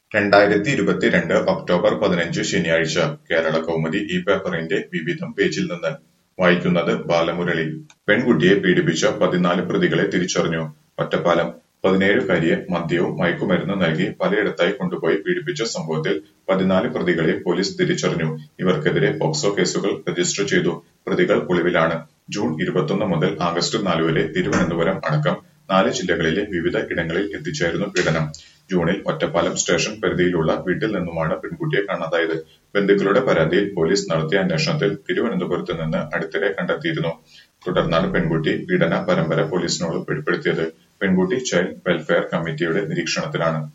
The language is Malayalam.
രണ്ടായിരത്തി ഇരുപത്തിരണ്ട് ഒക്ടോബർ പതിനഞ്ച് ശനിയാഴ്ച കേരള കൗമുദി ഈ പേപ്പറിന്റെ വിവിധം പേജിൽ നിന്ന് വായിക്കുന്നത് ബാലമുരളി പെൺകുട്ടിയെ പീഡിപ്പിച്ച പതിനാല് പ്രതികളെ തിരിച്ചറിഞ്ഞു ഒറ്റപ്പാലം പതിനേഴുകാരിയെ മദ്യവും മയക്കുമരുന്നും നൽകി പലയിടത്തായി കൊണ്ടുപോയി പീഡിപ്പിച്ച സംഭവത്തിൽ പതിനാല് പ്രതികളെ പോലീസ് തിരിച്ചറിഞ്ഞു ഇവർക്കെതിരെ പോക്സോ കേസുകൾ രജിസ്റ്റർ ചെയ്തു പ്രതികൾ ഒളിവിലാണ് ജൂൺ ഇരുപത്തൊന്ന് മുതൽ ആഗസ്റ്റ് നാല് വരെ തിരുവനന്തപുരം അടക്കം നാല് ജില്ലകളിലെ വിവിധ ഇടങ്ങളിൽ എത്തിച്ചായിരുന്നു പീഡനം ജൂണിൽ ഒറ്റപ്പാലം സ്റ്റേഷൻ പരിധിയിലുള്ള വീട്ടിൽ നിന്നുമാണ് പെൺകുട്ടിയെ കാണാതായത് ബന്ധുക്കളുടെ പരാതിയിൽ പോലീസ് നടത്തിയ അന്വേഷണത്തിൽ തിരുവനന്തപുരത്ത് നിന്ന് അടുത്തിടെ കണ്ടെത്തിയിരുന്നു തുടർന്നാണ് പെൺകുട്ടി പീഡന പരമ്പര പോലീസിനോട് വെളിപ്പെടുത്തിയത് പെൺകുട്ടി ചൈൽഡ് വെൽഫെയർ കമ്മിറ്റിയുടെ നിരീക്ഷണത്തിലാണ്